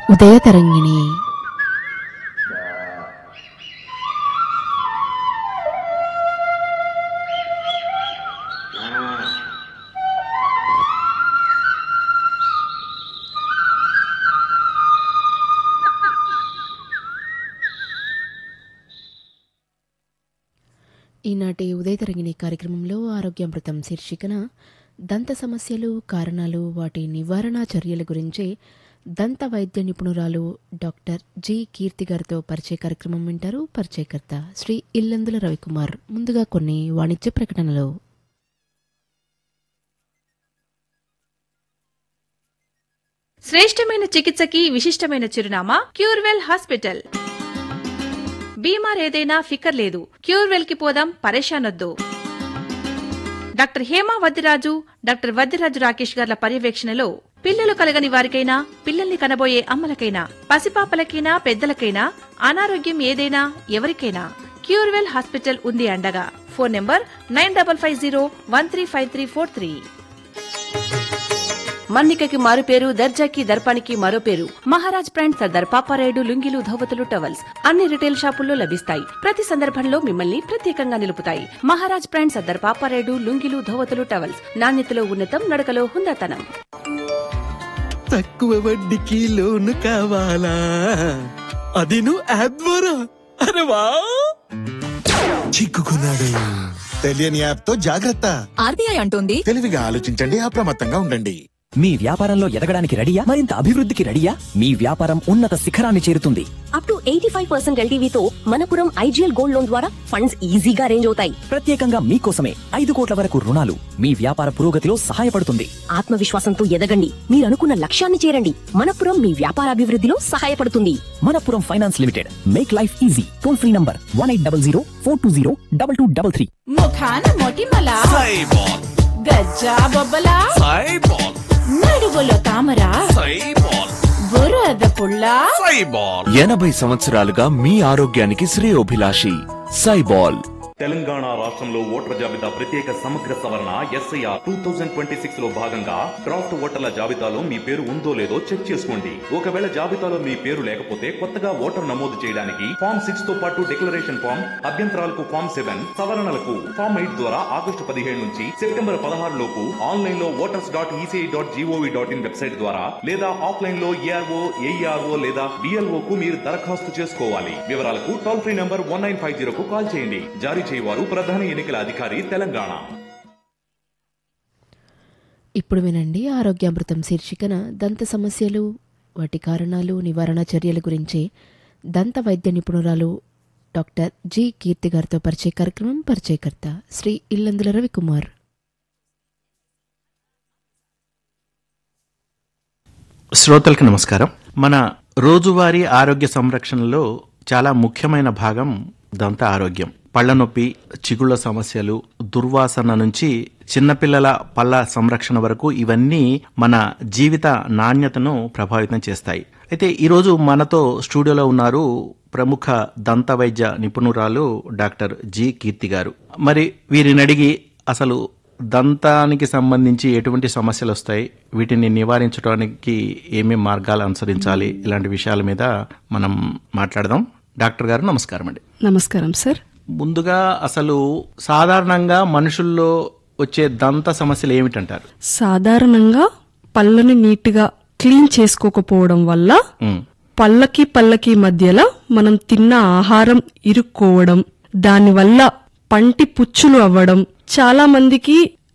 ఉదయతరంగిణి ఈనాటి ఉదయతరంగిణి కార్యక్రమంలో ఆరోగ్యామృతం శీర్షికన దంత సమస్యలు కారణాలు వాటి నివారణ చర్యల గురించి దంత వైద్య నిపుణురాలు డాక్టర్ జి కీర్తి గారితో పరిచయ కార్యక్రమం వింటారు పరిచయకర్త శ్రీ ఇల్లందుల రవికుమార్ ముందుగా కొన్ని వాణిజ్య ప్రకటనలు శ్రేష్టమైన చికిత్సకి విశిష్టమైన చిరునామా క్యూర్వెల్ హాస్పిటల్ బీమార్ ఏదైనా ఫికర్ లేదు క్యూర్వెల్ కి పోదాం పరేషానొద్దు డాక్టర్ హేమా వద్దిరాజు డాక్టర్ వద్దిరాజు రాకేష్ గార్ల పర్యవేక్షణలో పిల్లలు కలగని వారికైనా పిల్లల్ని కనబోయే అమ్మలకైనా పసిపాపలకైనా పెద్దలకైనా అనారోగ్యం ఏదైనా ఎవరికైనా క్యూర్వెల్ హాస్పిటల్ ఉంది అండగా phone number nine double five zero one three five three four three మన్నికకి మారు పేరు దర్జాకి దర్పానికి మరో పేరు మహారాజ్ బ్రాండ్ సర్దార్ పాపారాయుడు లుంగిలు ధోవతులు టవల్స్ అన్ని రిటైల్ షాపుల్లో లభిస్తాయి ప్రతి సందర్భంలో మిమ్మల్ని ప్రత్యేకంగా నిలుపుతాయి మహారాజ్ బ్రాండ్ సర్దార్ పాపారాయుడు లుంగిలు ధోవతులు టవల్స్ నాణ్యతలో ఉన్నతం నడకలో హుందాతనం తక్కువ వడ్డీకి లోను కావాలా అది నువ్వు యాప్ ద్వారా అరే వా చిక్కుకున్నాడు తెలియని యాప్ తో జాగ్రత్త ఆర్బీఐ అంటోంది తెలివిగా ఆలోచించండి అప్రమత్తంగా ఉండండి మీ వ్యాపారంలో ఎదగడానికి రెడీయా మరింత అభివృద్ధికి రెడీయా మీ వ్యాపారం ఉన్నత శిఖరాన్ని చేరుతుంది up to eighty five percent ఎల్టీవీతో మనపురం ఐజీఎల్ గోల్డ్ లోన్ ద్వారా ఫండ్స్ ఈజీగా అరేంజ్ అవుతాయి ప్రత్యేకంగా మీకోసమే ఐదు కోట్ల వరకు రుణాలు మీ వ్యాపార పురోగతిలో సహాయపడుతుంది ఆత్మవిశ్వాసంతో ఎదగండి మీరు అనుకున్న లక్ష్యాన్ని చేరండి మనపురం మీ వ్యాపారాభివృద్ధిలో సహాయపడుతుంది Manappuram finance limited make life easy toll free number one eight double zero four two zero double two double three ముఖాన మొటిమల గజ్జా బొబ్బల నడువులో తామర బురద పుల్ల ఎనభై సంవత్సరాలుగా మీ ఆరోగ్యానికి శ్రేయోభిలాషి సైబాల్ తెలంగాణ రాష్ట్రంలో ఓటర్ల జాబితా ప్రత్యేక సమగ్ర సవరణ SIR two thousand twenty six లో భాగంగా డ్రాఫ్ట్ ఓటర్ల జాబితాలో మీ పేరు ఉందో లేదో చెక్ చేసుకోండి ఒకవేళ జాబితాలో మీ పేరు లేకపోతే కొత్తగా ఓటర్ నమోదు చేయడానికి ఫామ్ సిక్స్ తో పాటు డిక్లరేషన్ ఫామ్ అభ్యంతరాలకు ఫామ్ సెవెన్ సవరణలకు ఫామ్ ఎయిట్ ద్వారా ఆగస్టు పదిహేడు నుంచి సెప్టెంబర్ పదహారు లోపు ఆన్లైన్ లో voters dot ECI dot G O V dot in website ద్వారా లేదా ఆఫ్లైన్ లో ఏఆర్ఓ ఏఈఆర్ఓ లేదా డిఎల్ఓ కు మీరు దరఖాస్తు చేసుకోవాలి వివరాలకు toll free number one nine five zero కు కాల్ చేయండి జారీ చేయవారు ప్రధాన ఎన్నికల అధికారి తెలంగాణ ఇప్పుడు వినండి ఆరోగ్యామృతం శీర్షికన దంత సమస్యలు వాటి కారణాలు నివారణ చర్యల గురించి దంత వైద్య నిపుణురాలు డాక్టర్ జి కీర్తి గారితో పరిచయ కార్యక్రమం పరిచయకర్త శ్రీ ఇల్లందుల రవికుమార్ శ్రోతలకు నమస్కారం మన రోజువారీ ఆరోగ్య సంరక్షణలో చాలా ముఖ్యమైన భాగం దంత ఆరోగ్యం పళ్ళ నొప్పి చిగుళ్ళ సమస్యలు దుర్వాసన నుంచి చిన్నపిల్లల పళ్ళ సంరక్షణ వరకు ఇవన్నీ మన జీవిత నాణ్యతను ప్రభావితం చేస్తాయి అయితే ఈరోజు మనతో స్టూడియోలో ఉన్నారు ప్రముఖ దంత వైద్య నిపుణురాలు డాక్టర్ జి కీర్తి గారు మరి వీరిని అడిగి అసలు దంతానికి సంబంధించి ఎటువంటి సమస్యలు వస్తాయి వీటిని నివారించడానికి ఏమేం మార్గాలు అనుసరించాలి ఇలాంటి విషయాల మీద మనం మాట్లాడదాం డాక్టర్ గారు నమస్కారం అండి నమస్కారం సార్ ముందుగా అసలు సాధారణంగా మనుషుల్లో వచ్చే దంత సమస్యలు ఏమిటంటారు సాధారణంగా పళ్ళని నీట్గా క్లీన్ చేసుకోకపోవడం వల్ల ఉమ్, పళ్ళకి పళ్ళకి మధ్యలో మనం తిన్న ఆహారం ఇరుక్కోవడం దానివల్ల పంటి పుచ్చులు అవ్వడం చాలా మందికి